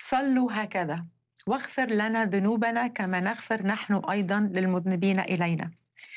صلوا هكذا واغفر لنا ذنوبنا كما نغفر نحن أيضا للمذنبين إلينا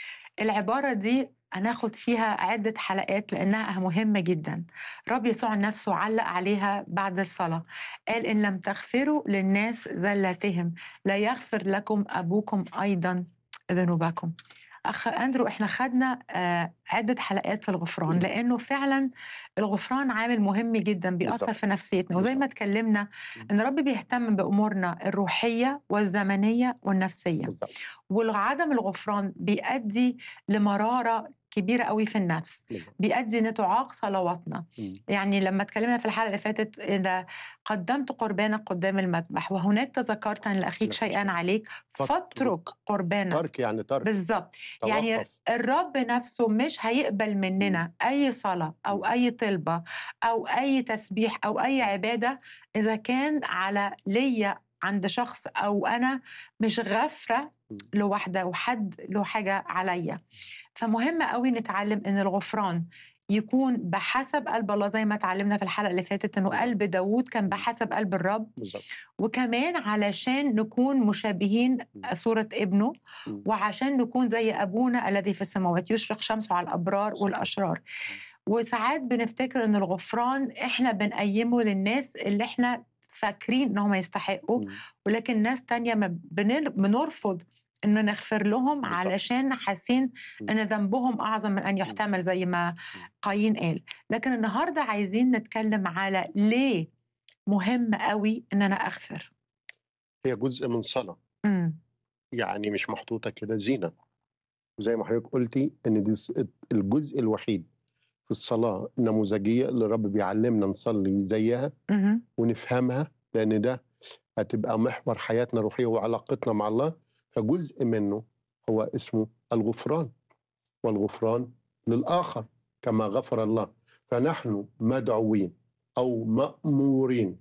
العبارة دي هناخد فيها عدة حلقات لأنها مهمة جدا رب يسوع نفسه علق عليها بعد الصلاة قال إن لم تغفروا للناس زلاتهم لا يغفر لكم أبوكم أيضا ذنوبكم أخ أندرو إحنا خدنا آه، عدة حلقات في الغفران مم. لأنه فعلا الغفران عامل مهم جدا بيأثر بالظبط. في نفسيتنا وزي ما بالظبط. اتكلمنا مم. إن رب بيهتم بأمورنا الروحية والزمنية والنفسية بالظبط وعدم الغفران بيؤدي لمرارة كبيرة قوي في النفس بالظبط. بيؤدي نتعاق صلواتنا مم. يعني لما اتكلمنا في الحلقة اللي فاتت إذا قدمت قربانك قدام المذبح وهناك تذكرت أن لأخيك لك شيئا شيء. عليك فاترك. فاترك قربانك ترك يعني ترك بالظبط يعني توقف. الرب نفسه مش هيقبل مننا أي صلاة أو أي طلبة أو أي تسبيح أو أي عبادة إذا كان على ليا عند شخص أو أنا مش غافرة مم. لوحدة وحد له حاجة عليا فمهم قوي نتعلم إن الغفران يكون بحسب قلب الله زي ما اتعلمنا في الحلقة اللي فاتت إنه بالظبط. قلب داوود كان بحسب قلب الرب بالظبط وكمان علشان نكون مشابهين مم. صورة ابنه مم. وعشان نكون زي أبونا الذي في السماوات يشرق شمسه على الأبرار صح. والأشرار وساعات بنفتكر إن الغفران إحنا بنقيمه للناس اللي إحنا فاكرين إنهم يستحقوا مم. ولكن ناس تانية ما بن- بنرفض إنه نغفر لهم بالظبط. علشان حاسين مم. إن ذنبهم أعظم من أن يحتمل زي ما قايين قال لكن النهاردة عايزين نتكلم على ليه مهم قوي إن أنا أغفر هي جزء من صلاة مم. يعني مش محطوطة كده زينة وزي ما حضرتك قلتي ان دي س- الجزء الوحيد في الصلاة النموذجية اللي الرب بيعلمنا نصلي زيها مهم. ونفهمها لان ده هتبقى محور حياتنا الروحية وعلاقتنا مع الله فجزء منه هو اسمه الغفران والغفران للآخر كما غفر الله فنحن مدعوين أو مأمورين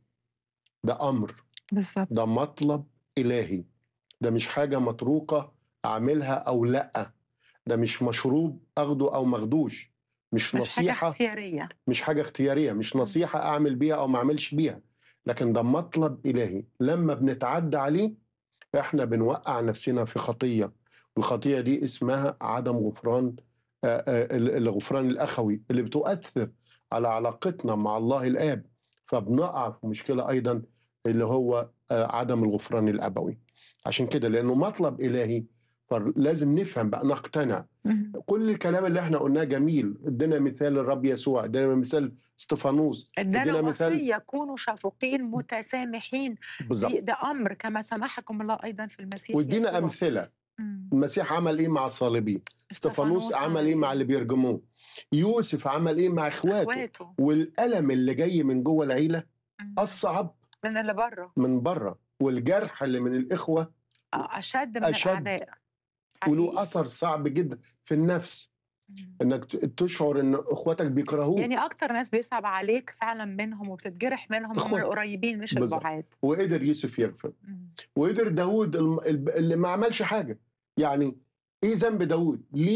ده أمر بالظبط ده مطلب إلهي ده مش حاجة مطروقة أعملها أو لأ ده مش مشروب أخده أو مخدوش مش مش حاجة نصيحة اختيارية مش حاجة اختيارية مش مم. نصيحة أعمل بيها أو ما أعملش بيها لكن ده مطلب إلهي لما بنتعدى عليه إحنا بنوقع نفسنا في خطية والخطية دي اسمها عدم غفران آه، آه، الغفران الأخوي اللي بتؤثر على علاقتنا مع الله الآب فبنقع في مشكلة أيضا اللي هو آه، عدم الغفران الأبوي عشان كده لأنه مطلب إلهي فلازم نفهم بقى نقتنع مهم. كل الكلام اللي احنا قلناه جميل ادينا مثال الرب يسوع ادينا مثال استفانوس ادانا ادينا مثال وصية كونوا شافقين متسامحين بالظبط دي- ده أمر كما سامحكم الله أيضا في المسيح وادينا يسوع. امثله مم. المسيح عمل ايه مع الصالبين استفانوس عمل ايه مع اللي بيرجموه يوسف عمل ايه مع اخواته اخواته والالم اللي جاي من جوه العيله مم. اصعب من اللي بره من بره والجرح اللي من الاخوه آه، اشد من أشد. الاعداء وله حقيقي. اثر صعب جدا في النفس مم. انك ت- تشعر ان اخواتك بيكرهوك يعني اكتر ناس بيصعب عليك فعلا منهم وبتتجرح منهم هم إخوات. القريبين مش بالظبط. البعاد وقدر يوسف يغفر مم. وقدر داود الم- اللي ما عملش حاجه يعني ايه ذنب داود ليه